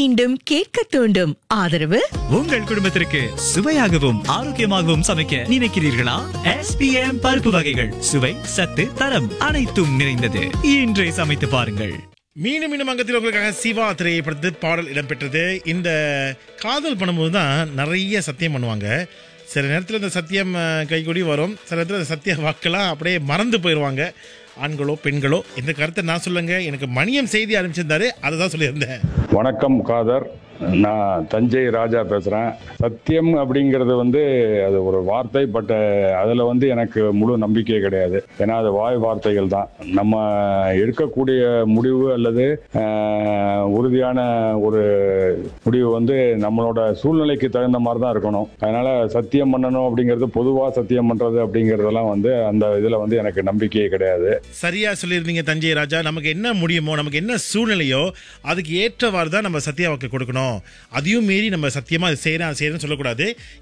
மீண்டும் கேட்க தூண்டும் ஆதரவு உங்கள் குடும்பத்திற்கு சுவையாகவும் ஆரோக்கியமாகவும் சமைக்க நினைக்கிறீர்களா எஸ்பிஎம் பருப்பு வகைகள் சுவை சத்து தரம் அனைத்தும் நிறைந்தது இன்றே சமைத்து பாருங்கள் மீண்டும் மீண்டும் அங்கத்தில் உங்களுக்காக சிவா திரைப்படத்தில் பாடல் இடம்பெற்றது இந்த காதல் பண்ணும்போது தான் நிறைய சத்தியம் பண்ணுவாங்க சில நேரத்தில் இந்த சத்தியம் அஹ், கைகூடி வரும் சில நேரத்தில் அந்த சத்திய வாக்கெல்லாம் அப்படியே மறந்து போயிடுவாங்க ஆண்களோ பெண்களோ இந்த கருத்தை நான் சொல்லுங்க எனக்கு மணியம் செய்தி அனுப்பிச்சிருந்தாரு அதை தான் சொல்லியிருந்தேன் வணக்கம் காதர் நான் தஞ்சை ராஜா பேசுகிறேன் சத்தியம் அப்படிங்கிறது வந்து அது ஒரு வார்த்தை பட் அதில் வந்து எனக்கு முழு நம்பிக்கை கிடையாது ஏன்னா அது வாய் வார்த்தைகள் தான் நம்ம எடுக்கக்கூடிய முடிவு அல்லது ஆஹ், உறுதியான ஒரு முடிவு வந்து நம்மளோட சூழ்நிலைக்கு தகுந்த மாதிரி தான் இருக்கணும் அதனால சத்தியம் பண்ணணும் அப்படிங்கிறது பொதுவாக சத்தியம் பண்ணுறது அப்படிங்கிறதெல்லாம் வந்து அந்த இதில் வந்து எனக்கு நம்பிக்கையே கிடையாது சரியா சொல்லியிருந்தீங்க தஞ்சை ராஜா நமக்கு என்ன முடியுமோ நமக்கு என்ன சூழ்நிலையோ அதுக்கு ஏற்றவாறு தான் நம்ம சத்திய வாக்கு கொடுக்கணும் அதையும் மீறி நம்ம சத்தியமா அது செய்யறேன் அது செய்யறேன்னு சொல்லக்கூடாது